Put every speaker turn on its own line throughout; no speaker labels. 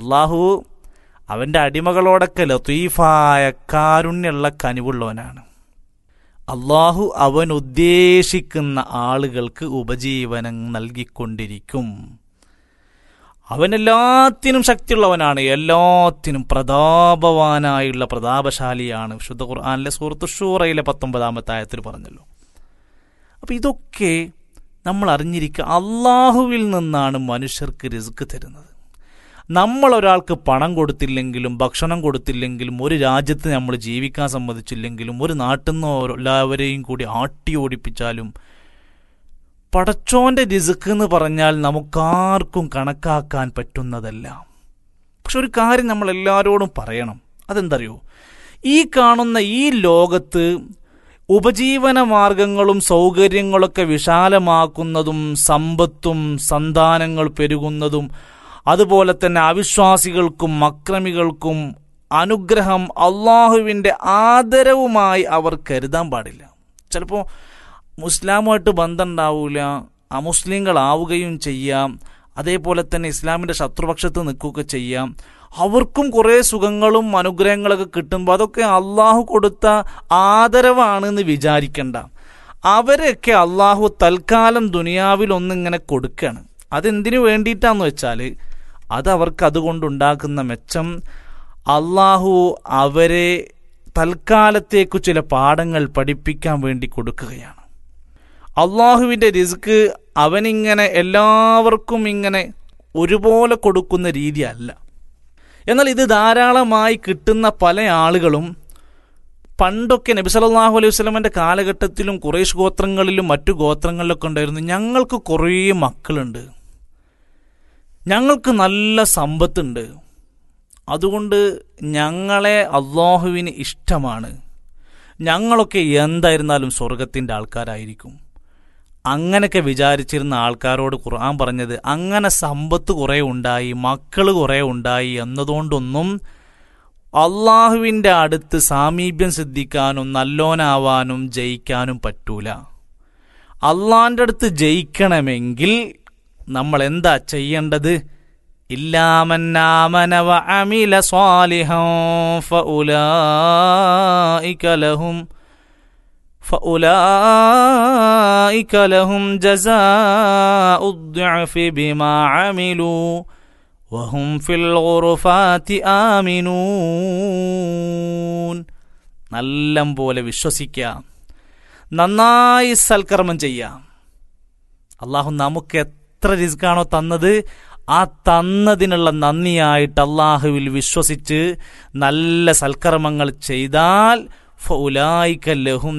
അള്ളാഹു അവൻ്റെ അടിമകളോടൊക്കെ ലത്തീഫായ കാരുണ്യമുള്ള കനിവുള്ളവനാണ് അള്ളാഹു അവൻ ഉദ്ദേശിക്കുന്ന ആളുകൾക്ക് ഉപജീവനം നൽകിക്കൊണ്ടിരിക്കും അവൻ എല്ലാത്തിനും ശക്തിയുള്ളവനാണ് എല്ലാത്തിനും പ്രതാപവാനായുള്ള പ്രതാപശാലിയാണ് വിശുദ്ധ ഖുർആാനിലെ സുഹൃത്ത് ഷൂറയിലെ പത്തൊമ്പതാമത്തെ ആയത്തിൽ പറഞ്ഞല്ലോ അപ്പം ഇതൊക്കെ നമ്മൾ അറിഞ്ഞിരിക്കുക അള്ളാഹുവിൽ നിന്നാണ് മനുഷ്യർക്ക് റിസ്ക് തരുന്നത് നമ്മൾ ഒരാൾക്ക് പണം കൊടുത്തില്ലെങ്കിലും ഭക്ഷണം കൊടുത്തില്ലെങ്കിലും ഒരു രാജ്യത്ത് നമ്മൾ ജീവിക്കാൻ സമ്മതിച്ചില്ലെങ്കിലും ഒരു നാട്ടിൽ നിന്ന് എല്ലാവരെയും കൂടി ആട്ടി ഓടിപ്പിച്ചാലും പടച്ചോന്റെ റിസ്ക് എന്ന് പറഞ്ഞാൽ നമുക്കാർക്കും കണക്കാക്കാൻ പറ്റുന്നതല്ല പക്ഷെ ഒരു കാര്യം നമ്മൾ എല്ലാവരോടും പറയണം അതെന്തറിയോ ഈ കാണുന്ന ഈ ലോകത്ത് ഉപജീവന മാർഗങ്ങളും സൗകര്യങ്ങളൊക്കെ വിശാലമാക്കുന്നതും സമ്പത്തും സന്താനങ്ങൾ പെരുകുന്നതും അതുപോലെ തന്നെ അവിശ്വാസികൾക്കും അക്രമികൾക്കും അനുഗ്രഹം അള്ളാഹുവിൻ്റെ ആദരവുമായി അവർ കരുതാൻ പാടില്ല ചിലപ്പോൾ മുസ്ലാമുമായിട്ട് ബന്ധം ഉണ്ടാവില്ല അമുസ്ലിങ്ങളാവുകയും ചെയ്യാം അതേപോലെ തന്നെ ഇസ്ലാമിൻ്റെ ശത്രുപക്ഷത്ത് നിൽക്കുകയൊക്കെ ചെയ്യാം അവർക്കും കുറേ സുഖങ്ങളും അനുഗ്രഹങ്ങളൊക്കെ കിട്ടുമ്പോൾ അതൊക്കെ അള്ളാഹു കൊടുത്ത ആദരവാണെന്ന് വിചാരിക്കണ്ട അവരൊക്കെ അള്ളാഹു തൽക്കാലം ദുനിയാവിൽ ഒന്നിങ്ങനെ കൊടുക്കുകയാണ് അതെന്തിനു വേണ്ടിയിട്ടാന്ന് വെച്ചാൽ അത് അവർക്ക് അതുകൊണ്ടുണ്ടാക്കുന്ന മെച്ചം അള്ളാഹു അവരെ തൽക്കാലത്തേക്കു ചില പാഠങ്ങൾ പഠിപ്പിക്കാൻ വേണ്ടി കൊടുക്കുകയാണ് അള്ളാഹുവിൻ്റെ റിസ്ക് അവനിങ്ങനെ എല്ലാവർക്കും ഇങ്ങനെ ഒരുപോലെ കൊടുക്കുന്ന രീതിയല്ല എന്നാൽ ഇത് ധാരാളമായി കിട്ടുന്ന പല ആളുകളും പണ്ടൊക്കെ നബി സല്ലല്ലാഹു അലൈഹി വസല്ലമയുടെ കാലഘട്ടത്തിലും കുറേശ് ഗോത്രങ്ങളിലും മറ്റു ഗോത്രങ്ങളിലൊക്കെ ഉണ്ടായിരുന്നു ഞങ്ങൾക്ക് കുറേ മക്കളുണ്ട് ഞങ്ങൾക്ക് നല്ല സമ്പത്തുണ്ട് അതുകൊണ്ട് ഞങ്ങളെ അള്ളാഹുവിന് ഇഷ്ടമാണ് ഞങ്ങളൊക്കെ എന്തായിരുന്നാലും സ്വർഗത്തിൻ്റെ ആൾക്കാരായിരിക്കും അങ്ങനെയൊക്കെ വിചാരിച്ചിരുന്ന ആൾക്കാരോട് ഖുർആൻ പറഞ്ഞത് അങ്ങനെ സമ്പത്ത് കുറേ ഉണ്ടായി മക്കൾ കുറേ ഉണ്ടായി എന്നതുകൊണ്ടൊന്നും അള്ളാഹുവിൻ്റെ അടുത്ത് സാമീപ്യം സിദ്ധിക്കാനും നല്ലോനാവാനും ജയിക്കാനും പറ്റൂല അള്ളാഹിൻ്റെ അടുത്ത് ജയിക്കണമെങ്കിൽ നമ്മൾ എന്താ ചെയ്യേണ്ടത് ഇല്ലാമന്നാമനവ അമില സ്വാലിഹം ഫഉലായിക ലഹും فأولئك لهم جزاء الضعف بما عملوا وهم في الغرفات آمنون നല്ലം പോലെ വിശ്വസിക്കാം നന്നായി സൽക്കർമ്മം ചെയ്യാം അള്ളാഹു നമുക്ക് എത്ര റിസ്ക്കാണോ തന്നത് ആ തന്നതിനുള്ള നന്ദിയായിട്ട് അള്ളാഹുവിൽ വിശ്വസിച്ച് നല്ല സൽക്കർമ്മങ്ങൾ ചെയ്താൽ ലഹും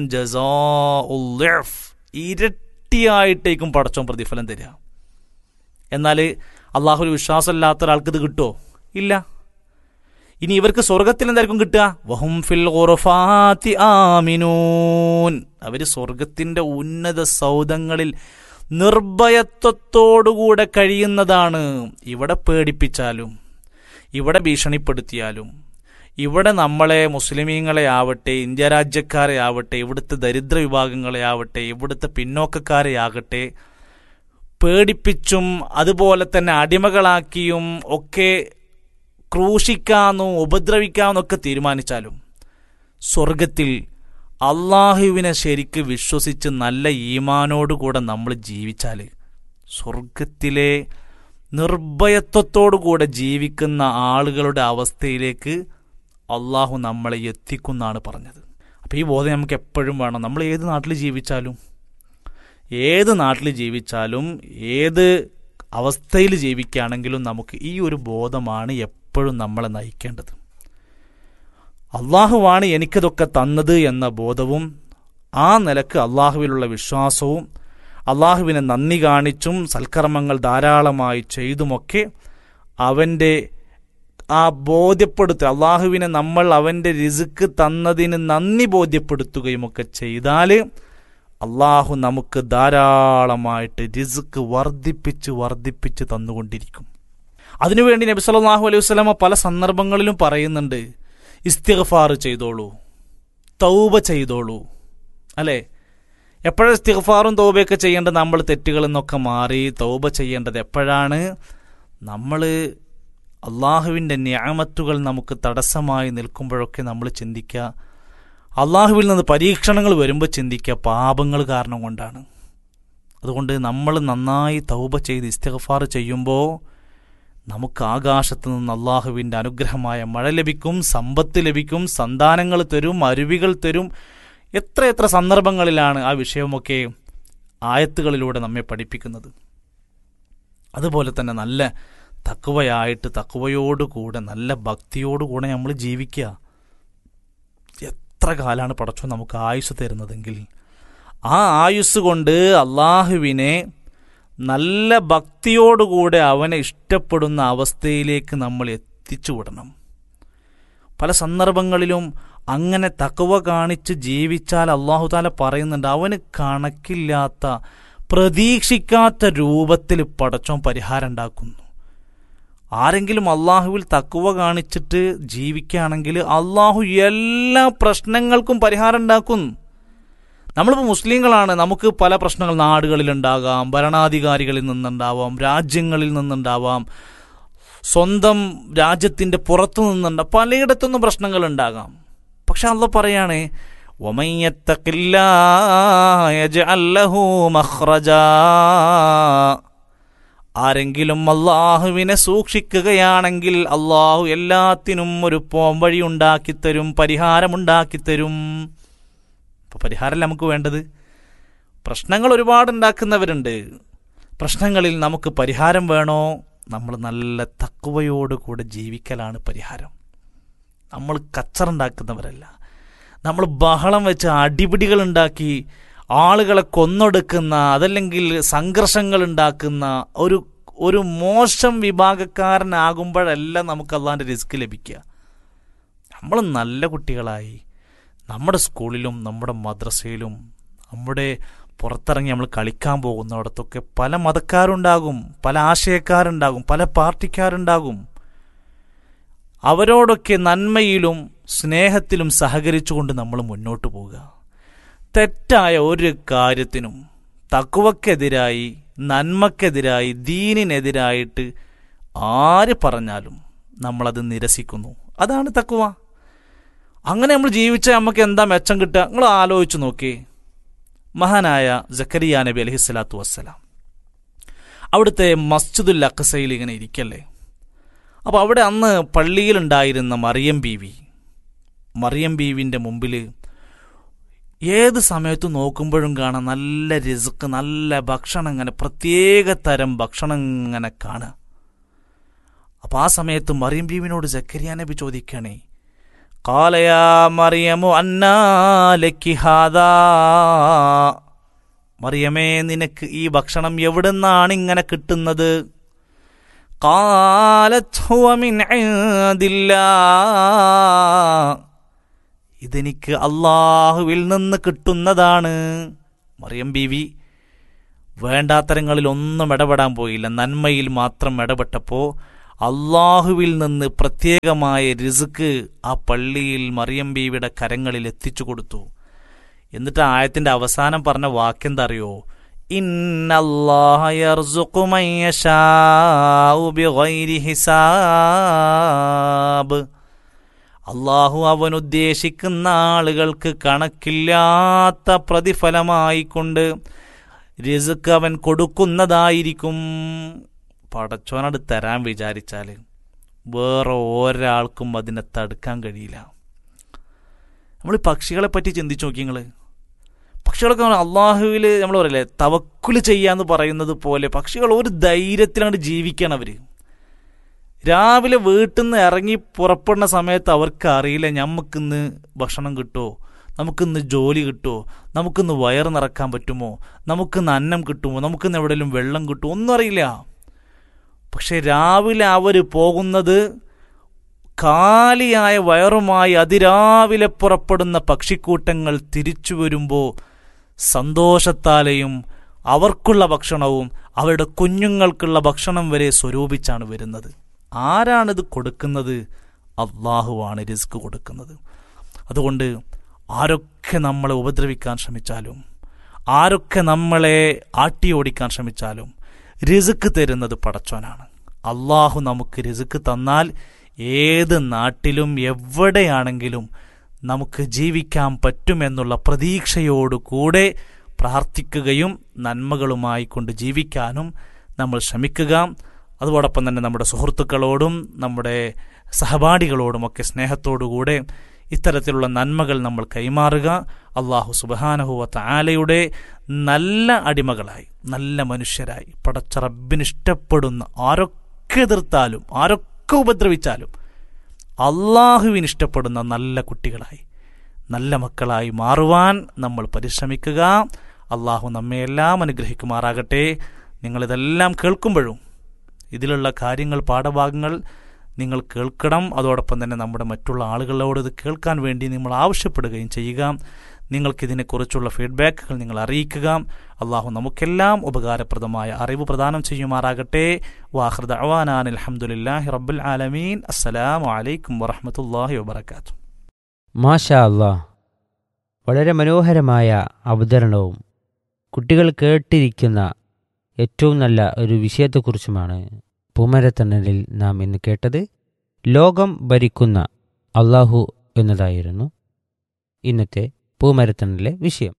ഇരട്ടിയായിട്ടേക്കും പടച്ചോൻ പ്രതിഫലം തരിക എന്നാൽ അള്ളാഹുൽ വിശ്വാസമില്ലാത്ത ഒരാൾക്ക് ഇത് കിട്ടുമോ ഇല്ല ഇനി ഇവർക്ക് സ്വർഗത്തിൽ എന്തായിരിക്കും കിട്ടുക വഹും ഫിൽ ഖുറഫാത്തി ആമിനൂൻ അവർ സ്വർഗത്തിന്റെ ഉന്നത സൗധങ്ങളിൽ നിർഭയത്വത്തോടുകൂടെ കഴിയുന്നതാണ് ഇവിടെ പേടിപ്പിച്ചാലും ഇവിടെ ഭീഷണിപ്പെടുത്തിയാലും ഇവിടെ നമ്മളെ മുസ്ലിമീങ്ങളെ ആവട്ടെ ഇന്ത്യ രാജ്യക്കാരെ ആവട്ടെ ഇവിടുത്തെ ദരിദ്ര വിഭാഗങ്ങളെ ആവട്ടെ ഇവിടുത്തെ പിന്നോക്കക്കാരെ ആകട്ടെ പേടിപ്പിച്ചും അതുപോലെ തന്നെ അടിമകളാക്കിയും ഒക്കെ ക്രൂശിക്കാമെന്നും ഉപദ്രവിക്കാമെന്നൊക്കെ തീരുമാനിച്ചാലും സ്വർഗത്തിൽ അള്ളാഹുവിനെ ശരിക്ക് വിശ്വസിച്ച് നല്ല ഈമാനോടുകൂടെ നമ്മൾ ജീവിച്ചാൽ സ്വർഗത്തിലെ നിർഭയത്വത്തോടുകൂടെ ജീവിക്കുന്ന ആളുകളുടെ അവസ്ഥയിലേക്ക് അള്ളാഹു നമ്മളെ എത്തിക്കുന്നാണ് പറഞ്ഞത് അപ്പോൾ ഈ ബോധം നമുക്ക് എപ്പോഴും വേണം നമ്മൾ ഏത് നാട്ടിൽ ജീവിച്ചാലും ഏത് നാട്ടിൽ ജീവിച്ചാലും ഏത് അവസ്ഥയിൽ ജീവിക്കുകയാണെങ്കിലും നമുക്ക് ഈ ഒരു ബോധമാണ് എപ്പോഴും നമ്മളെ നയിക്കേണ്ടത് അള്ളാഹുവാണ് എനിക്കതൊക്കെ തന്നത് എന്ന ബോധവും ആ നിലക്ക് അള്ളാഹുവിലുള്ള വിശ്വാസവും അള്ളാഹുവിനെ നന്ദി കാണിച്ചും സൽക്കർമ്മങ്ങൾ ധാരാളമായി ചെയ്തുമൊക്കെ അവൻ്റെ ആ ബോധ്യപ്പെടുത്തുക അള്ളാഹുവിനെ നമ്മൾ അവൻ്റെ രിസുക്ക് തന്നതിന് നന്ദി ബോധ്യപ്പെടുത്തുകയും ഒക്കെ ചെയ്താൽ അള്ളാഹു നമുക്ക് ധാരാളമായിട്ട് രിസുക്ക് വർദ്ധിപ്പിച്ച് വർദ്ധിപ്പിച്ച് തന്നുകൊണ്ടിരിക്കും അതിനുവേണ്ടി നബി സല്ലല്ലാഹു അലൈഹി വസല്ലമ പല സന്ദർഭങ്ങളിലും പറയുന്നുണ്ട് ഇസ്തിഗ്ഫാർ ചെയ്തോളൂ തൗബ ചെയ്തോളൂ അല്ലേ എപ്പോഴും ഇസ്തിഗ്ഫാറും തൗബയൊക്കെ ചെയ്യേണ്ടത് നമ്മൾ തെറ്റുകളിൽ നിന്നൊക്കെ മാറി തൗബ ചെയ്യേണ്ടത് എപ്പോഴാണ് നമ്മൾ അള്ളാഹുവിൻ്റെ ന്യാമത്തുകൾ നമുക്ക് തടസ്സമായി നിൽക്കുമ്പോഴൊക്കെ നമ്മൾ ചിന്തിക്കുക അള്ളാഹുവിൽ നിന്ന് പരീക്ഷണങ്ങൾ വരുമ്പോൾ ചിന്തിക്കുക പാപങ്ങൾ കാരണം കൊണ്ടാണ് അതുകൊണ്ട് നമ്മൾ നന്നായി തൗബ ചെയ്ത് ഇസ്തിഗ്ഫാർ ചെയ്യുമ്പോൾ നമുക്ക് ആകാശത്ത് നിന്ന് അള്ളാഹുവിൻ്റെ അനുഗ്രഹമായ മഴ ലഭിക്കും സമ്പത്ത് ലഭിക്കും സന്താനങ്ങൾ തരും അരുവികൾ തരും എത്ര എത്ര സന്ദർഭങ്ങളിലാണ് ആ വിഷയമൊക്കെ ആയത്തുകളിലൂടെ നമ്മെ പഠിപ്പിക്കുന്നത് അതുപോലെ തന്നെ നല്ല തക്കുവയായിട്ട് തക്കുവയോടുകൂടെ നല്ല ഭക്തിയോടുകൂടെ നമ്മൾ ജീവിക്കുക എത്ര കാലമാണ് പടച്ചോ നമുക്ക് ആയുസ് തരുന്നതെങ്കിൽ ആ ആയുസ് കൊണ്ട് അള്ളാഹുവിനെ നല്ല ഭക്തിയോടുകൂടെ അവനെ ഇഷ്ടപ്പെടുന്ന അവസ്ഥയിലേക്ക് നമ്മൾ എത്തിച്ചു വിടണം പല സന്ദർഭങ്ങളിലും അങ്ങനെ തക്കവ കാണിച്ച് ജീവിച്ചാൽ അള്ളാഹു താല പറയുന്നുണ്ട് അവന് കണക്കില്ലാത്ത പ്രതീക്ഷിക്കാത്ത രൂപത്തിൽ പടച്ചോൻ പരിഹാരം ഉണ്ടാക്കുന്നു ആരെങ്കിലും അള്ളാഹുവിൽ തക്കുവ കാണിച്ചിട്ട് ജീവിക്കുകയാണെങ്കിൽ അള്ളാഹു എല്ലാ പ്രശ്നങ്ങൾക്കും പരിഹാരം ഉണ്ടാക്കുന്നു നമ്മളിപ്പോൾ മുസ്ലിങ്ങളാണ് നമുക്ക് പല പ്രശ്നങ്ങൾ നാടുകളിലുണ്ടാകാം ഭരണാധികാരികളിൽ നിന്നുണ്ടാവാം രാജ്യങ്ങളിൽ നിന്നുണ്ടാവാം സ്വന്തം രാജ്യത്തിൻ്റെ പുറത്തു നിന്നുണ്ട പലയിടത്തുനിന്നും പ്രശ്നങ്ങൾ ഉണ്ടാകാം പക്ഷെ അള്ള പറയാണ് ആരെങ്കിലും അള്ളാഹുവിനെ സൂക്ഷിക്കുകയാണെങ്കിൽ അള്ളാഹു എല്ലാത്തിനും ഒരു പോംവഴി ഉണ്ടാക്കിത്തരും പരിഹാരമുണ്ടാക്കിത്തരും അപ്പോൾ പരിഹാരമല്ല നമുക്ക് വേണ്ടത് പ്രശ്നങ്ങൾ ഒരുപാട് ഉണ്ടാക്കുന്നവരുണ്ട് പ്രശ്നങ്ങളിൽ നമുക്ക് പരിഹാരം വേണോ നമ്മൾ നല്ല തക്കുവയോടുകൂടെ ജീവിക്കലാണ് പരിഹാരം നമ്മൾ കച്ചറുണ്ടാക്കുന്നവരല്ല നമ്മൾ ബഹളം വെച്ച് അടിപിടികൾ ഉണ്ടാക്കി ആളുകളെ കൊന്നൊടുക്കുന്ന അതല്ലെങ്കിൽ സംഘർഷങ്ങൾ ഉണ്ടാക്കുന്ന ഒരു ഒരു മോശം വിഭാഗക്കാരനാകുമ്പോഴല്ല നമുക്ക് അള്ളാൻ്റെ റിസ്ക് ലഭിക്കുക നമ്മൾ നല്ല കുട്ടികളായി നമ്മുടെ സ്കൂളിലും നമ്മുടെ മദ്രസയിലും നമ്മുടെ പുറത്തിറങ്ങി നമ്മൾ കളിക്കാൻ പോകുന്നിടത്തൊക്കെ പല മതക്കാരുണ്ടാകും പല ആശയക്കാരുണ്ടാകും പല പാർട്ടിക്കാരുണ്ടാകും അവരോടൊക്കെ നന്മയിലും സ്നേഹത്തിലും സഹകരിച്ചുകൊണ്ട് നമ്മൾ മുന്നോട്ട് പോവുക തെറ്റായ ഒരു കാര്യത്തിനും തക്കുവക്കെതിരായി നന്മക്കെതിരായി ദീനിനെതിരായിട്ട് ആര് പറഞ്ഞാലും നമ്മളത് നിരസിക്കുന്നു അതാണ് തക്കുവ അങ്ങനെ നമ്മൾ ജീവിച്ചാൽ നമുക്ക് എന്താ മെച്ചം കിട്ടുക നിങ്ങൾ ആലോചിച്ച് നോക്കി മഹാനായ ജക്കരിയ നബി അലഹി സ്വലാത്തു വസ്സലാം അവിടുത്തെ മസ്ജിദുൽ അഖസയിൽ ഇങ്ങനെ ഇരിക്കല്ലേ അപ്പോൾ അവിടെ അന്ന് പള്ളിയിലുണ്ടായിരുന്ന മറിയം ബീവി മറിയം ബീവിൻ്റെ മുമ്പിൽ ഏത് സമയത്ത് നോക്കുമ്പോഴും കാണാം നല്ല റിസ്ക് നല്ല ഭക്ഷണം ഇങ്ങനെ പ്രത്യേക തരം ഭക്ഷണം ഇങ്ങനെ കാണുക അപ്പോൾ ആ സമയത്ത് മറിയം ബീവിനോട് ജക്കരിയ നബി ചോദിക്കണേ കാലയാ മറിയമു അന്നാലക്കി ഹാദാ മറിയമേ നിനക്ക് ഈ ഭക്ഷണം എവിടുന്നാണ് ഇങ്ങനെ കിട്ടുന്നത് ഇതെനിക്ക് അള്ളാഹുവിൽ നിന്ന് കിട്ടുന്നതാണ് മറിയം ബീവി വേണ്ടാത്തരങ്ങളിൽ ഒന്നും ഇടപെടാൻ പോയില്ല നന്മയിൽ മാത്രം ഇടപെട്ടപ്പോൾ അള്ളാഹുവിൽ നിന്ന് പ്രത്യേകമായ റിസുക്ക് ആ പള്ളിയിൽ മറിയം ബീവിയുടെ കരങ്ങളിൽ എത്തിച്ചു കൊടുത്തു എന്നിട്ട് ആയത്തിന്റെ അവസാനം പറഞ്ഞ വാക്കെന്താ അറിയോ അള്ളാഹു അവൻ ഉദ്ദേശിക്കുന്ന ആളുകൾക്ക് കണക്കില്ലാത്ത പ്രതിഫലമായിക്കൊണ്ട് റിസുക്ക് അവൻ കൊടുക്കുന്നതായിരിക്കും പടച്ചോനോട് തരാൻ വിചാരിച്ചാൽ വേറെ ഒരാൾക്കും അതിനെ തടുക്കാൻ കഴിയില്ല നമ്മൾ പക്ഷികളെ പറ്റി ചിന്തിച്ചു നോക്കി നിങ്ങൾ പക്ഷികളൊക്കെ അള്ളാഹുവിൽ നമ്മൾ പറയില്ലേ തവക്കുല് ചെയ്യാന്ന് പറയുന്നത് പോലെ പക്ഷികൾ ഒരു ധൈര്യത്തിലാണ് ജീവിക്കണം അവർ രാവിലെ വീട്ടിൽ നിന്ന് ഇറങ്ങി പുറപ്പെടുന്ന സമയത്ത് അവർക്ക് അറിയില്ല ഞമ്മക്കിന്ന് ഭക്ഷണം കിട്ടുമോ നമുക്കിന്ന് ജോലി കിട്ടുമോ നമുക്കിന്ന് വയറ് നിറക്കാൻ പറ്റുമോ നമുക്കിന്ന് അന്നം കിട്ടുമോ നമുക്കിന്ന് എവിടെയെങ്കിലും വെള്ളം കിട്ടുമോ ഒന്നും അറിയില്ല പക്ഷെ രാവിലെ അവർ പോകുന്നത് കാലിയായ വയറുമായി അതിരാവിലെ പുറപ്പെടുന്ന പക്ഷിക്കൂട്ടങ്ങൾ തിരിച്ചു വരുമ്പോൾ സന്തോഷത്താലെയും അവർക്കുള്ള ഭക്ഷണവും അവരുടെ കുഞ്ഞുങ്ങൾക്കുള്ള ഭക്ഷണം വരെ സ്വരൂപിച്ചാണ് വരുന്നത് ആരാണിത് കൊടുക്കുന്നത് അള്ളാഹുവാണ് റിസ്ക് കൊടുക്കുന്നത് അതുകൊണ്ട് ആരൊക്കെ നമ്മളെ ഉപദ്രവിക്കാൻ ശ്രമിച്ചാലും ആരൊക്കെ നമ്മളെ ആട്ടി ഓടിക്കാൻ ശ്രമിച്ചാലും റിസ്ക് തരുന്നത് പടച്ചോനാണ് അള്ളാഹു നമുക്ക് രിസുക്ക് തന്നാൽ ഏത് നാട്ടിലും എവിടെയാണെങ്കിലും നമുക്ക് ജീവിക്കാൻ പറ്റുമെന്നുള്ള പ്രതീക്ഷയോടുകൂടെ പ്രാർത്ഥിക്കുകയും നന്മകളുമായി കൊണ്ട് ജീവിക്കാനും നമ്മൾ ശ്രമിക്കുക അതോടൊപ്പം തന്നെ നമ്മുടെ സുഹൃത്തുക്കളോടും നമ്മുടെ സഹപാഠികളോടുമൊക്കെ സ്നേഹത്തോടുകൂടെ ഇത്തരത്തിലുള്ള നന്മകൾ നമ്മൾ കൈമാറുക അള്ളാഹു സുബാനഹുവത്ത ആലയുടെ നല്ല അടിമകളായി നല്ല മനുഷ്യരായി പടച്ച റബ്ബിനിഷ്ടപ്പെടുന്ന ആരൊക്കെ എതിർത്താലും ആരൊക്കെ ഉപദ്രവിച്ചാലും അള്ളാഹുവിന് ഇഷ്ടപ്പെടുന്ന നല്ല കുട്ടികളായി നല്ല മക്കളായി മാറുവാൻ നമ്മൾ പരിശ്രമിക്കുക അള്ളാഹു നമ്മെ എല്ലാം അനുഗ്രഹിക്കുമാറാകട്ടെ നിങ്ങളിതെല്ലാം കേൾക്കുമ്പോഴും ഇതിലുള്ള കാര്യങ്ങൾ പാഠഭാഗങ്ങൾ നിങ്ങൾ കേൾക്കണം അതോടൊപ്പം തന്നെ നമ്മുടെ മറ്റുള്ള ആളുകളോട് ഇത് കേൾക്കാൻ വേണ്ടി നിങ്ങൾ ആവശ്യപ്പെടുകയും ചെയ്യുക നിങ്ങൾക്കിതിനെക്കുറിച്ചുള്ള ഫീഡ്ബാക്കുകൾ നിങ്ങൾ അറിയിക്കുക അള്ളാഹു നമുക്കെല്ലാം ഉപകാരപ്രദമായ അറിവ് പ്രദാനം ചെയ്യുമാറാകട്ടെ വാഹൃദ അവാനാൻ അലഹമുല്ലാഹി റബ്ബുൽ ആലമീൻ അസ്സലാമു അലൈക്കും വറഹമത്തല്ലാഹി വബർക്കാത്തു
മാഷാ അല്ലാ വളരെ മനോഹരമായ അവതരണവും കുട്ടികൾ കേട്ടിരിക്കുന്ന ഏറ്റവും നല്ല ഒരു വിഷയത്തെക്കുറിച്ചുമാണ് പൂമരത്തണ്ണലിൽ നാം ഇന്ന് കേട്ടത് ലോകം ഭരിക്കുന്ന അള്ളാഹു എന്നതായിരുന്നു ഇന്നത്തെ പൂമരത്തണ്ണലിലെ വിഷയം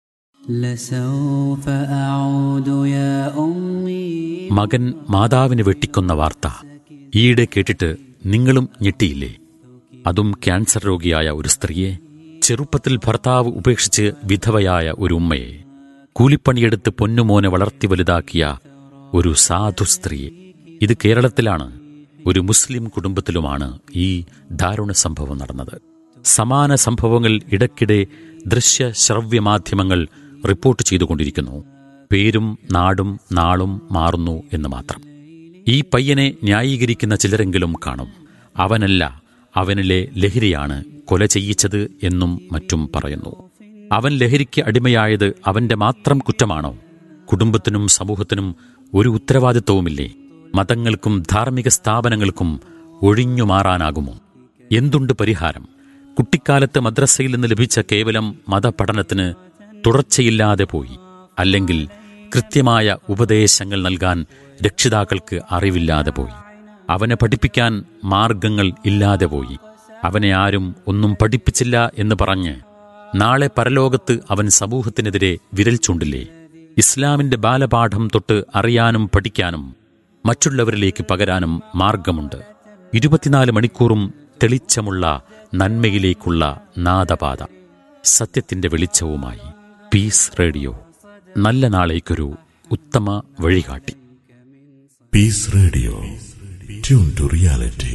لسوف أعود يا أمي
മകൻ മാതാവിനെ വെട്ടിക്കൊന്ന വാർത്ത ഈയിടെ കേട്ടിട്ട് നിങ്ങളും ഞെട്ടിയില്ലേ അതും ക്യാൻസർ രോഗിയായ ഒരു സ്ത്രീയെ ചെറുപ്പത്തിൽ ഭർത്താവ് ഉപേക്ഷിച്ച് വിധവയായ ഒരു ഉമ്മയെ കൂലിപ്പണിയെടുത്ത് പൊന്നുമോനെ വളർത്തി വലുതാക്കിയ ഒരു സാധു സ്ത്രീയെ ഇത് കേരളത്തിലാണ് ഒരു മുസ്ലിം കുടുംബത്തിലുമാണ് ഈ ദാരുണ സംഭവം നടന്നത് സമാന സംഭവങ്ങൾ ഇടയ്ക്കിടെ ദൃശ്യ ശ്രവ്യ മാധ്യമങ്ങൾ റിപ്പോർട്ട് ചെയ്തുകൊണ്ടിരിക്കുന്നു പേരും നാടും നാളും മാറുന്നു എന്ന് മാത്രം ഈ പയ്യനെ ന്യായീകരിക്കുന്ന ചിലരെങ്കിലും കാണും അവനല്ല അവനിലെ ലഹരിയാണ് കൊല ചെയ്യിച്ചത് എന്നും മറ്റും പറയുന്നു അവൻ ലഹരിക്ക് അടിമയായത് അവന്റെ മാത്രം കുറ്റമാണോ കുടുംബത്തിനും സമൂഹത്തിനും ഒരു ഉത്തരവാദിത്വവുമില്ലേ മതങ്ങൾക്കും ധാർമ്മിക സ്ഥാപനങ്ങൾക്കും ഒഴിഞ്ഞു മാറാനാകുമോ എന്തുണ്ട് പരിഹാരം കുട്ടിക്കാലത്ത് മദ്രസയിൽ നിന്ന് ലഭിച്ച കേവലം മതപഠനത്തിന് തുടർച്ചയില്ലാതെ പോയി അല്ലെങ്കിൽ കൃത്യമായ ഉപദേശങ്ങൾ നൽകാൻ രക്ഷിതാക്കൾക്ക് അറിവില്ലാതെ പോയി അവനെ പഠിപ്പിക്കാൻ മാർഗങ്ങൾ ഇല്ലാതെ പോയി അവനെ ആരും ഒന്നും പഠിപ്പിച്ചില്ല എന്ന് പറഞ്ഞ് നാളെ പരലോകത്ത് അവൻ സമൂഹത്തിനെതിരെ വിരൽ ചൂണ്ടില്ലേ ഇസ്ലാമിന്റെ ബാലപാഠം തൊട്ട് അറിയാനും പഠിക്കാനും മറ്റുള്ളവരിലേക്ക് പകരാനും മാർഗമുണ്ട് ഇരുപത്തിനാല് മണിക്കൂറും തെളിച്ചമുള്ള നന്മയിലേക്കുള്ള നാദപാത സത്യത്തിന്റെ വെളിച്ചവുമായി പീസ് റേഡിയോ നല്ല നാളേക്കൊരു ഉത്തമ വഴികാട്ടി
Peace Radio. Tune to reality.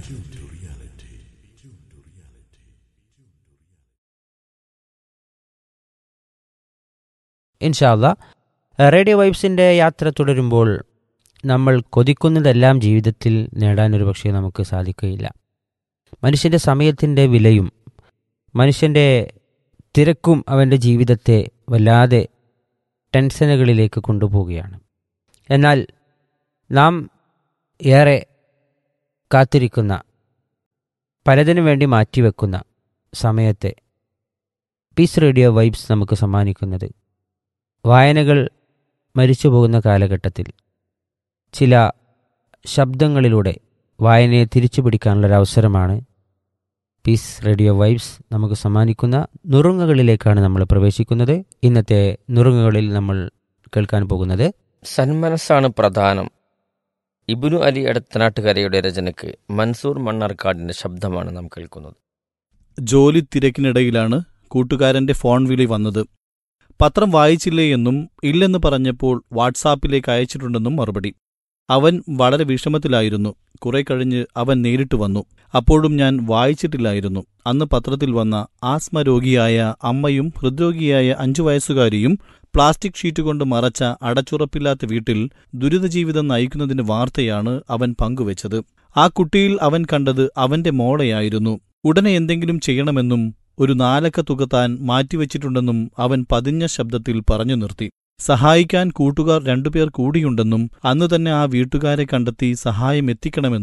ഇൻഷാല്ല റേഡിയോ വൈബ്സിൻ്റെ യാത്ര തുടരുമ്പോൾ നമ്മൾ കൊതിക്കുന്നതെല്ലാം ജീവിതത്തിൽ നേടാൻ ഒരു പക്ഷേ നമുക്ക് സാധിക്കുകയില്ല മനുഷ്യൻ്റെ സമയത്തിൻ്റെ വിലയും മനുഷ്യൻ്റെ തിരക്കും അവൻ്റെ ജീവിതത്തെ വല്ലാതെ ടെൻഷനുകളിലേക്ക് കൊണ്ടുപോവുകയാണ് എന്നാൽ നാം ഏറെ കാത്തിരിക്കുന്ന പലതിനു വേണ്ടി മാറ്റിവെക്കുന്ന സമയത്തെ പീസ് റേഡിയോ വൈബ്സ് നമുക്ക് സമ്മാനിക്കുന്നത് വായനകൾ മരിച്ചു പോകുന്ന കാലഘട്ടത്തിൽ ചില ശബ്ദങ്ങളിലൂടെ വായനയെ തിരിച്ചു പിടിക്കാനുള്ളൊരവസരമാണ് പീസ് റേഡിയോ വൈബ്സ് നമുക്ക് സമ്മാനിക്കുന്ന നുറുങ്ങുകളിലേക്കാണ് നമ്മൾ പ്രവേശിക്കുന്നത് ഇന്നത്തെ നുറുങ്ങുകളിൽ നമ്മൾ കേൾക്കാൻ പോകുന്നത്
സന്മനസ്സാണ് പ്രധാനം ഇബുനു അലി എടത്തനാട്ടുകരയുടെ രചനയ്ക്ക് മൻസൂർ മണ്ണാർക്കാടിന്റെ ശബ്ദമാണ് നാം കേൾക്കുന്നത്
ജോലി തിരക്കിനിടയിലാണ് കൂട്ടുകാരന്റെ ഫോൺ വിളി വന്നത് പത്രം വായിച്ചില്ലേ എന്നും ഇല്ലെന്ന് പറഞ്ഞപ്പോൾ വാട്സാപ്പിലേക്ക് അയച്ചിട്ടുണ്ടെന്നും മറുപടി അവൻ വളരെ വിഷമത്തിലായിരുന്നു കുറെ കഴിഞ്ഞ് അവൻ നേരിട്ട് വന്നു അപ്പോഴും ഞാൻ വായിച്ചിട്ടില്ലായിരുന്നു അന്ന് പത്രത്തിൽ വന്ന ആസ്മ രോഗിയായ അമ്മയും ഹൃദ്രോഗിയായ അഞ്ചു വയസ്സുകാരിയും പ്ലാസ്റ്റിക് ഷീറ്റ് കൊണ്ട് മറച്ച അടച്ചുറപ്പില്ലാത്ത വീട്ടിൽ ദുരിതജീവിതം നയിക്കുന്നതിന്റെ വാർത്തയാണ് അവൻ പങ്കുവച്ചത് ആ കുട്ടിയിൽ അവൻ കണ്ടത് അവന്റെ മോളെയായിരുന്നു ഉടനെ എന്തെങ്കിലും ചെയ്യണമെന്നും ഒരു നാലക്ക തുക താൻ മാറ്റിവെച്ചിട്ടുണ്ടെന്നും അവൻ പതിഞ്ഞ ശബ്ദത്തിൽ പറഞ്ഞു നിർത്തി സഹായിക്കാൻ കൂട്ടുകാർ രണ്ടുപേർ കൂടിയുണ്ടെന്നും അന്ന് തന്നെ ആ വീട്ടുകാരെ കണ്ടെത്തി സഹായം എത്തിക്കണമെന്നും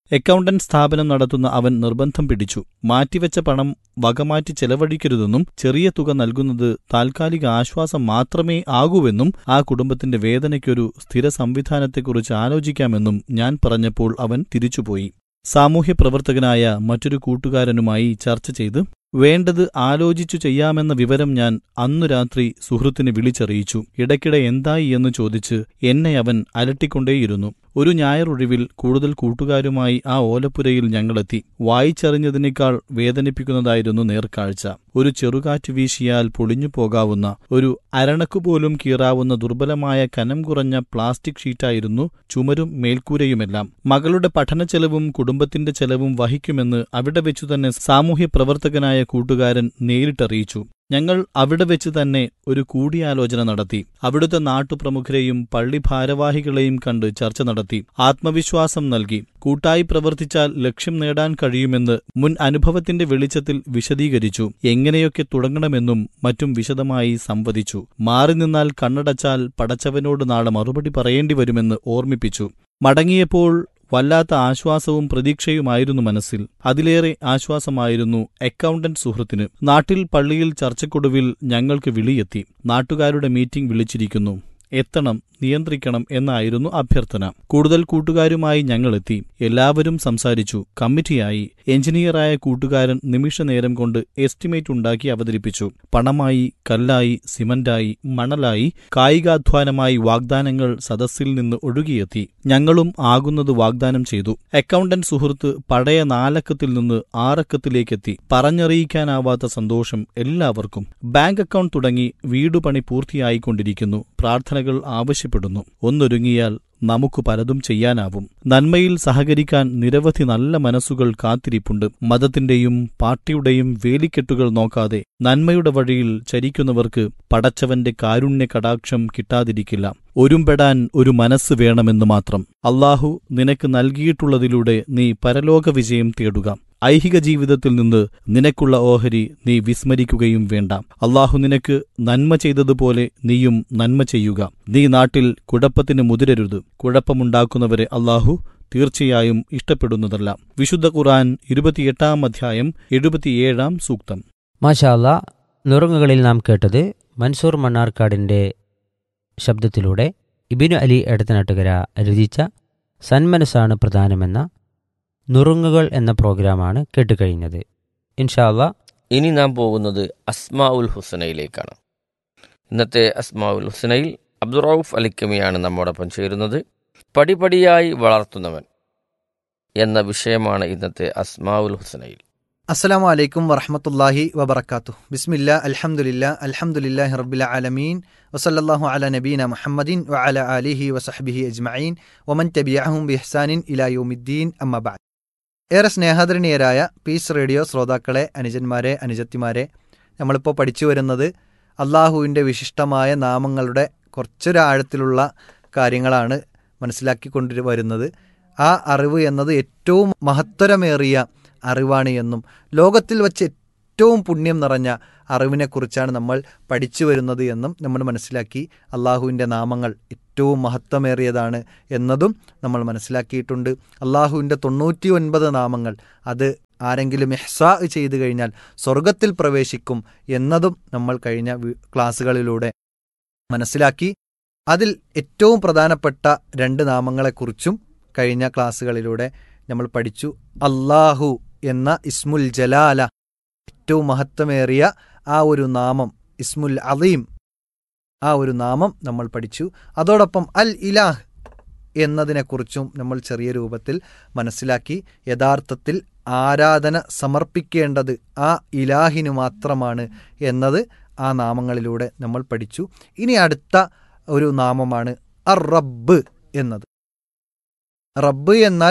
അക്കൗണ്ടന്റ് സ്ഥാപനം നടത്തുന്ന അവൻ നിർബന്ധം പിടിച്ചു മാറ്റിവെച്ച പണം വകമാറ്റി ചെലവഴിക്കരുതെന്നും ചെറിയ തുക നൽകുന്നത് താൽക്കാലിക ആശ്വാസം മാത്രമേ ആകൂവെന്നും ആ കുടുംബത്തിന്റെ വേദനയ്ക്കൊരു സ്ഥിര സംവിധാനത്തെക്കുറിച്ച് ആലോചിക്കാമെന്നും ഞാൻ പറഞ്ഞപ്പോൾ അവൻ തിരിച്ചുപോയി സാമൂഹ്യ പ്രവർത്തകനായ മറ്റൊരു കൂട്ടുകാരനുമായി ചർച്ച ചെയ്ത് വേണ്ടത് ആലോചിച്ചു ചെയ്യാമെന്ന വിവരം ഞാൻ അന്നു രാത്രി സുഹൃത്തിനെ വിളിച്ചറിയിച്ചു ഇടയ്ക്കിടെ എന്തായി എന്ന് ചോദിച്ച് എന്നെ അവൻ അലട്ടിക്കൊണ്ടേയിരുന്നു ഒരു ഞായറൊഴിവിൽ കൂടുതൽ കൂട്ടുകാരുമായി ആ ഓലപ്പുരയിൽ ഞങ്ങളെത്തി വായിച്ചറിഞ്ഞതിനേക്കാൾ വേദനിപ്പിക്കുന്നതായിരുന്നു നേർക്കാഴ്ച ഒരു ചെറുകാറ്റ് വീശിയാൽ പൊളിഞ്ഞു പോകാവുന്ന ഒരു അരണക്കുപോലും കീറാവുന്ന ദുർബലമായ കനം കുറഞ്ഞ പ്ലാസ്റ്റിക് ഷീറ്റായിരുന്നു ചുമരും മേൽക്കൂരയുമെല്ലാം മകളുടെ പഠനച്ചെലവും കുടുംബത്തിന്റെ ചെലവും വഹിക്കുമെന്ന് അവിടെ വെച്ചുതന്നെ സാമൂഹ്യ പ്രവർത്തകനായ കൂട്ടുകാരൻ നേരിട്ടറിയിച്ചു ഞങ്ങൾ അവിടെ വെച്ച് തന്നെ ഒരു കൂടിയാലോചന നടത്തി അവിടുത്തെ നാട്ടുപ്രമുഖരെയും പള്ളി ഭാരവാഹികളെയും കണ്ട് ചർച്ച നടത്തി ആത്മവിശ്വാസം നൽകി കൂട്ടായി പ്രവർത്തിച്ചാൽ ലക്ഷ്യം നേടാൻ കഴിയുമെന്ന് മുൻ അനുഭവത്തിന്റെ വെളിച്ചത്തിൽ വിശദീകരിച്ചു എങ്ങനെയൊക്കെ തുടങ്ങണമെന്നും മറ്റും വിശദമായി സംവദിച്ചു മാറി നിന്നാൽ കണ്ണടച്ചാൽ പടച്ചവനോട് നാളെ മറുപടി പറയേണ്ടി വരുമെന്ന് ഓർമ്മിപ്പിച്ചു മടങ്ങിയപ്പോൾ വല്ലാത്ത ആശ്വാസവും പ്രതീക്ഷയുമായിരുന്നു മനസ്സിൽ അതിലേറെ ആശ്വാസമായിരുന്നു അക്കൗണ്ടന്റ് സുഹൃത്തിന് നാട്ടിൽ പള്ളിയിൽ ചർച്ചക്കൊടുവിൽ ഞങ്ങൾക്ക് വിളിയെത്തി നാട്ടുകാരുടെ മീറ്റിംഗ് വിളിച്ചിരിക്കുന്നു എത്തണം നിയന്ത്രിക്കണം എന്നായിരുന്നു അഭ്യർത്ഥന കൂടുതൽ കൂട്ടുകാരുമായി ഞങ്ങളെത്തി എല്ലാവരും സംസാരിച്ചു കമ്മിറ്റിയായി എഞ്ചിനീയറായ കൂട്ടുകാരൻ നിമിഷനേരം കൊണ്ട് എസ്റ്റിമേറ്റ് ഉണ്ടാക്കി അവതരിപ്പിച്ചു പണമായി കല്ലായി സിമന്റായി മണലായി കായികാധ്വാനമായി വാഗ്ദാനങ്ങൾ സദസ്സിൽ നിന്ന് ഒഴുകിയെത്തി ഞങ്ങളും ആകുന്നത് വാഗ്ദാനം ചെയ്തു അക്കൗണ്ടന്റ് സുഹൃത്ത് പഴയ നാലക്കത്തിൽ നിന്ന് ആറക്കത്തിലേക്കെത്തി പറഞ്ഞറിയിക്കാനാവാത്ത സന്തോഷം എല്ലാവർക്കും ബാങ്ക് അക്കൗണ്ട് തുടങ്ങി വീടുപണി പൂർത്തിയായിക്കൊണ്ടിരിക്കുന്നു പ്രാർത്ഥനകൾ ആവശ്യപ്പെടുന്നു ഒന്നൊരുങ്ങിയാൽ നമുക്ക് പലതും ചെയ്യാനാവും നന്മയിൽ സഹകരിക്കാൻ നിരവധി നല്ല മനസ്സുകൾ കാത്തിരിപ്പുണ്ട് മതത്തിന്റെയും പാർട്ടിയുടെയും വേലിക്കെട്ടുകൾ നോക്കാതെ നന്മയുടെ വഴിയിൽ ചരിക്കുന്നവർക്ക് പടച്ചവന്റെ കാരുണ്യ കടാക്ഷം കിട്ടാതിരിക്കില്ല ഒരുമ്പെടാൻ ഒരു മനസ്സ് വേണമെന്ന് മാത്രം അള്ളാഹു നിനക്ക് നൽകിയിട്ടുള്ളതിലൂടെ നീ പരലോക വിജയം തേടുക ഐഹിക ജീവിതത്തിൽ നിന്ന് നിനക്കുള്ള ഓഹരി നീ വിസ്മരിക്കുകയും വേണ്ട അള്ളാഹു നിനക്ക് നന്മ ചെയ്തതുപോലെ നീയും നന്മ ചെയ്യുക നീ നാട്ടിൽ കുഴപ്പത്തിന് മുതിരരുത് കുഴപ്പമുണ്ടാക്കുന്നവരെ അള്ളാഹു തീർച്ചയായും ഇഷ്ടപ്പെടുന്നതല്ല വിശുദ്ധ ഖുർആൻ ഇരുപത്തിയെട്ടാം അധ്യായം എഴുപത്തിയേഴാം സൂക്തം
മാഷാല്ല നുറുങ്ങുകളിൽ നാം കേട്ടത് മൻസൂർ മണ്ണാർക്കാടിൻ്റെ ശബ്ദത്തിലൂടെ ഇബിനു അലി എടത്തനാട്ടുകര രചിച്ച സന്മനസ്സാണ് പ്രധാനമെന്ന നുറുങ്ങുകൾ എന്ന പ്രോഗ്രാമാണ് കേട്ടുകഴിഞ്ഞത് ഇൻഷാല്ല
ഇനി നാം പോകുന്നത് അസ്മാ ഉൽ ഹുസനയിലേക്കാണ് ഇന്നത്തെ അസ്മാ ഉൽ ഹുസനയിൽ അബ്ദുറൌഫ് അലിക്കമിയാണ് നമ്മോടൊപ്പം ചേരുന്നത് പടിപടിയായി വളർത്തുന്നവൻ എന്ന വിഷയമാണ് ഇന്നത്തെ അസ്മാ ഉൽ ഹുസനയിൽ
അസ്സലാമു അലൈക്കും വറഹമത്തല്ലാഹി വബർക്കാത്തു ബിസ്മില്ല അൽഹംദുലില്ല അൽഹംദുലില്ലാഹി റബ്ബിൽ ആലമീൻ വസല്ലല്ലാഹു അല നബീന മുഹമ്മദിൻ വ അല ആലിഹി വസഹ്ബിഹി അജ്മഈൻ വമൻ തബിയഹും ബിഹ്സാനിൻ ഇലാ യൗമിദ്ദീൻ അമ്മ ബഅദ് ഏറെ സ്നേഹാദരണീയരായ പീസ് റേഡിയോ ശ്രോതാക്കളെ അനുജന്മാരെ അനുജത്തിമാരെ നമ്മളിപ്പോൾ പഠിച്ചു വരുന്നത് അള്ളാഹുവിൻ്റെ വിശിഷ്ടമായ നാമങ്ങളുടെ കുറച്ചൊരാഴത്തിലുള്ള കാര്യങ്ങളാണ് മനസ്സിലാക്കിക്കൊണ്ടു വരുന്നത് ആ അറിവ് എന്നത് ഏറ്റവും മഹത്തരമേറിയ അറിവാണ് എന്നും ലോകത്തിൽ വച്ച് ഏറ്റവും പുണ്യം നിറഞ്ഞ അറിവിനെക്കുറിച്ചാണ് നമ്മൾ പഠിച്ചു വരുന്നത് എന്നും നമ്മൾ മനസ്സിലാക്കി അള്ളാഹുവിൻ്റെ നാമങ്ങൾ ഏറ്റവും മഹത്വമേറിയതാണ് എന്നതും നമ്മൾ മനസ്സിലാക്കിയിട്ടുണ്ട് അള്ളാഹുവിൻ്റെ തൊണ്ണൂറ്റി ഒൻപത് നാമങ്ങൾ അത് ആരെങ്കിലും എഹ്സാ ചെയ്തു കഴിഞ്ഞാൽ സ്വർഗത്തിൽ പ്രവേശിക്കും എന്നതും നമ്മൾ കഴിഞ്ഞ വി- ക്ലാസ്സുകളിലൂടെ മനസ്സിലാക്കി അതിൽ ഏറ്റവും പ്രധാനപ്പെട്ട രണ്ട് നാമങ്ങളെക്കുറിച്ചും കഴിഞ്ഞ ക്ലാസ്സുകളിലൂടെ നമ്മൾ പഠിച്ചു അള്ളാഹു എന്ന ഇസ്മുൽ ജലാല ഏറ്റവും മഹത്വമേറിയ ആ ഒരു നാമം ഇസ്മുൽ അലീം ആ ഒരു നാമം നമ്മൾ പഠിച്ചു അതോടൊപ്പം അൽ ഇലാഹ് എന്നതിനെക്കുറിച്ചും നമ്മൾ ചെറിയ രൂപത്തിൽ മനസ്സിലാക്കി യഥാർത്ഥത്തിൽ ആരാധന സമർപ്പിക്കേണ്ടത് ആ ഇലാഹിനു മാത്രമാണ് എന്നത് ആ നാമങ്ങളിലൂടെ നമ്മൾ പഠിച്ചു ഇനി അടുത്ത ഒരു നാമമാണ് അർ റബ്ബ് എന്നത് റബ്ബ് എന്നാൽ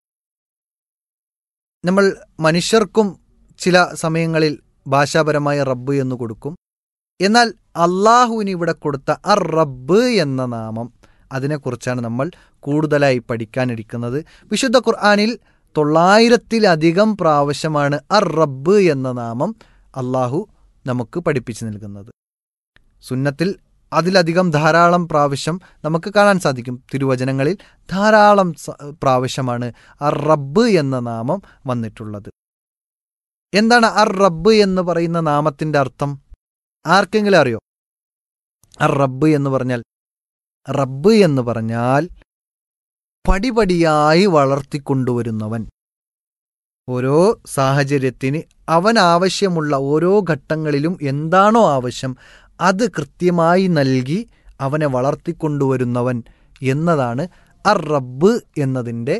നമ്മൾ മനുഷ്യർക്കും ചില സമയങ്ങളിൽ ഭാഷാപരമായ റബ്ബ് എന്ന് കൊടുക്കും എന്നാൽ അള്ളാഹുവിന് ഇവിടെ കൊടുത്ത അർ റബ്ബ് എന്ന നാമം അതിനെക്കുറിച്ചാണ് നമ്മൾ കൂടുതലായി പഠിക്കാനിരിക്കുന്നത് വിശുദ്ധ ഖുർആാനിൽ തൊള്ളായിരത്തിലധികം പ്രാവശ്യമാണ് അർ റബ്ബ് എന്ന നാമം അള്ളാഹു നമുക്ക് പഠിപ്പിച്ചു നൽകുന്നത് സുന്നത്തിൽ അതിലധികം ധാരാളം പ്രാവശ്യം നമുക്ക് കാണാൻ സാധിക്കും തിരുവചനങ്ങളിൽ ധാരാളം സ- പ്രാവശ്യമാണ് അർ റബ്ബ് എന്ന നാമം വന്നിട്ടുള്ളത് എന്താണ് അർ റബ്ബ് എന്ന് പറയുന്ന നാമത്തിന്റെ അർത്ഥം ആർക്കെങ്കിലും അറിയോ അർ റബ്ബ് എന്ന് പറഞ്ഞാൽ റബ്ബ് എന്ന് പറഞ്ഞാൽ പടിപടിയായി വളർത്തിക്കൊണ്ടുവരുന്നവൻ ഓരോ സാഹചര്യത്തിന് അവൻ ആവശ്യമുള്ള ഓരോ ഘട്ടങ്ങളിലും എന്താണോ ആവശ്യം അത് കൃത്യമായി നൽകി അവനെ വളർത്തിക്കൊണ്ടുവരുന്നവൻ എന്നതാണ് അർ റബ്ബ് എന്നതിൻ്റെ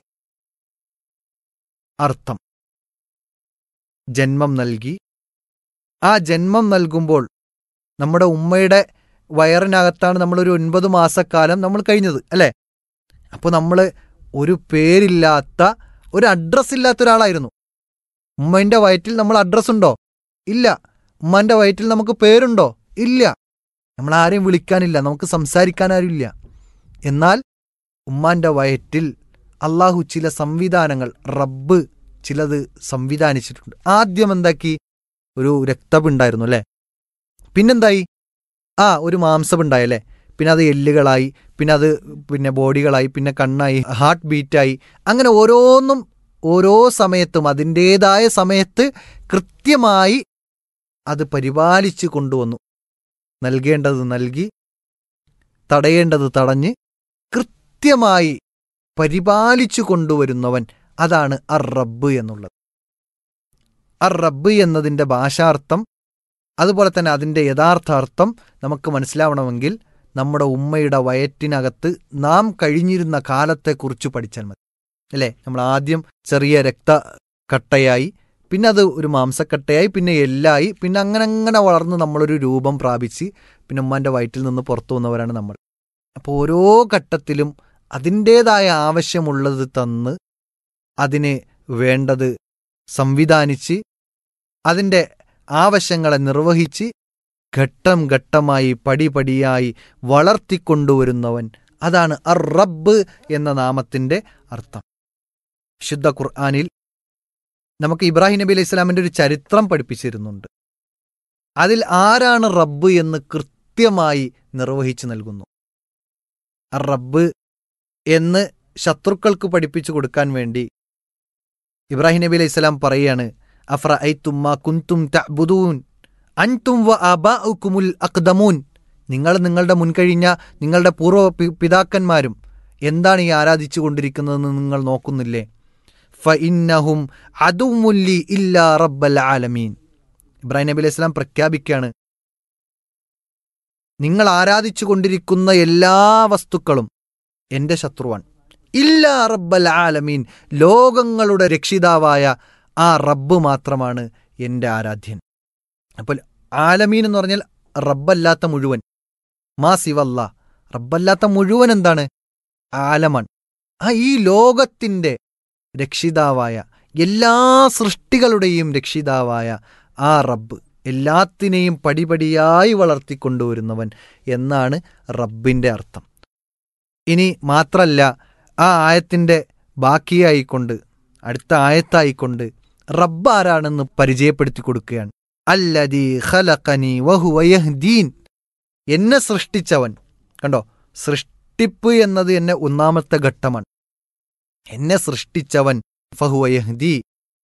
അർത്ഥം ജന്മം നൽകി ആ ജന്മം നൽകുമ്പോൾ നമ്മുടെ ഉമ്മയുടെ വയറിനകത്താണ് നമ്മളൊരു ഒൻപത് മാസക്കാലം നമ്മൾ കഴിഞ്ഞത് അല്ലേ അപ്പോൾ നമ്മൾ ഒരു പേരില്ലാത്ത ഒരു അഡ്രസ്സ് ഇല്ലാത്ത ഒരാളായിരുന്നു ഉമ്മൻ്റെ വയറ്റിൽ നമ്മൾ അഡ്രസ്സ് ഉണ്ടോ ഇല്ല ഉമ്മൻ്റെ വയറ്റിൽ നമുക്ക് പേരുണ്ടോ ഇല്ല നമ്മൾ ആരെയും വിളിക്കാനില്ല നമുക്ക് സംസാരിക്കാൻ ആരുമില്ല എന്നാൽ ഉമ്മാൻ്റെ വയറ്റിൽ അള്ളാഹു ചില സംവിധാനങ്ങൾ റബ്ബ് ചിലത് സംവിധാനിച്ചിട്ടുണ്ട് ആദ്യം എന്താക്കി ഒരു രക്തപിണ്ടായിരുന്നു അല്ലേ പിന്നെന്തായി ആ ഒരു മാംസമുണ്ടായല്ലേ പിന്നെ അത് എല്ലുകളായി പിന്നെ അത് പിന്നെ ബോഡികളായി പിന്നെ കണ്ണായി ഹാർട്ട് ബീറ്റായി അങ്ങനെ ഓരോന്നും ഓരോ സമയത്തും അതിൻ്റേതായ സമയത്ത് കൃത്യമായി അത് പരിപാലിച്ചു കൊണ്ടുവന്നു നൽകേണ്ടത് നൽകി തടയേണ്ടത് തടഞ്ഞ് കൃത്യമായി പരിപാലിച്ചു കൊണ്ടുവരുന്നവൻ അതാണ് അർ റബ്ബ് എന്നുള്ളത് അർ റബ്ബ് എന്നതിൻ്റെ ഭാഷാർത്ഥം അതുപോലെ തന്നെ അതിൻ്റെ യഥാർത്ഥ അർത്ഥം നമുക്ക് മനസ്സിലാവണമെങ്കിൽ നമ്മുടെ ഉമ്മയുടെ വയറ്റിനകത്ത് നാം കഴിഞ്ഞിരുന്ന കാലത്തെക്കുറിച്ച് പഠിച്ചാൽ മതി അല്ലേ നമ്മൾ ആദ്യം ചെറിയ രക്തക്കട്ടയായി പിന്നെ അത് ഒരു മാംസക്കട്ടയായി പിന്നെ എല്ലായി പിന്നെ അങ്ങനെ അങ്ങനെ വളർന്ന് നമ്മളൊരു രൂപം പ്രാപിച്ച് പിന്നെ ഉമ്മാൻ്റെ വയറ്റിൽ നിന്ന് പുറത്തു വന്നവരാണ് നമ്മൾ അപ്പോൾ ഓരോ ഘട്ടത്തിലും അതിൻ്റേതായ ആവശ്യമുള്ളത് തന്ന് അതിന് വേണ്ടത് സംവിധാനിച്ച് അതിൻ്റെ ആവശ്യങ്ങളെ നിർവഹിച്ച് ഘട്ടം ഘട്ടമായി പടിപടിയായി വളർത്തിക്കൊണ്ടുവരുന്നവൻ അതാണ് അർ റബ്ബ് എന്ന നാമത്തിൻ്റെ അർത്ഥം ശുദ്ധ ഖുർആാനിൽ നമുക്ക് ഇബ്രാഹിം നബി അലൈഹി ഇസ്ലാമിൻ്റെ ഒരു ചരിത്രം പഠിപ്പിച്ചിരുന്നുണ്ട് അതിൽ ആരാണ് റബ്ബ് എന്ന് കൃത്യമായി നിർവഹിച്ചു നൽകുന്നു അർ റബ്ബ് എന്ന് ശത്രുക്കൾക്ക് പഠിപ്പിച്ചു കൊടുക്കാൻ വേണ്ടി ഇബ്രാഹിം നബി അലൈഹി സ്വലാം പറയാണ് അഫ്ര ഐ തുമ്മ കുന്തും തഅ്ബുദൂൻ അൻതും വ ആബാഉക്കുമുൽ അഖ്ദമൂൻ നിങ്ങൾ നിങ്ങളുടെ മുൻകഴിഞ്ഞ നിങ്ങളുടെ പൂർവ്വ പി- പിതാക്കന്മാരും എന്താണ് ഈ ആരാധിച്ചു കൊണ്ടിരിക്കുന്നതെന്ന് നിങ്ങൾ നോക്കുന്നില്ലേ ഫ ഇന്നഹും അതുമുല്ലി ഇല്ലാ റബ്ബൽ ആലമീൻ ഇബ്രാഹിം നബി അലൈഹി സ്വലാം പ്രഖ്യാപിക്കുകയാണ് നിങ്ങൾ ആരാധിച്ചു കൊണ്ടിരിക്കുന്ന എല്ലാ വസ്തുക്കളും എന്റെ ശത്രുവാണ് ഇല്ലാ റബ്ബൽ ആലമീൻ ലോകങ്ങളുടെ രക്ഷിതാവായ ആ റബ്ബ് മാത്രമാണ് എൻ്റെ ആരാധ്യൻ അപ്പോൾ ആലമീൻ എന്ന് പറഞ്ഞാൽ റബ്ബല്ലാത്ത മുഴുവൻ മാ സിവല്ല റബ്ബല്ലാത്ത മുഴുവൻ എന്താണ് ആലമാണ് ആ ഈ ലോകത്തിൻ്റെ രക്ഷിതാവായ എല്ലാ സൃഷ്ടികളുടെയും രക്ഷിതാവായ ആ റബ്ബ് എല്ലാത്തിനെയും പടിപടിയായി വളർത്തിക്കൊണ്ടുവരുന്നവൻ എന്നാണ് റബ്ബിൻ്റെ അർത്ഥം ഇനി മാത്രല്ല ആ ആയത്തിൻ്റെ ബാക്കിയായിക്കൊണ്ട് അടുത്ത ആയത്തായിക്കൊണ്ട് റബ്ബ് ആരാണെന്ന് പരിചയപ്പെടുത്തി കൊടുക്കുകയാണ് അല്ലദീ ഖലഖനി വഹുവ യഹ്ദീൻ എന്നെ സൃഷ്ടിച്ചവൻ കണ്ടോ സൃഷ്ടിപ്പ് എന്നത് എന്നെ ഒന്നാമത്തെ ഘട്ടമാണ് എന്നെ സൃഷ്ടിച്ചവൻ ഫഹുവ യഹ്ദി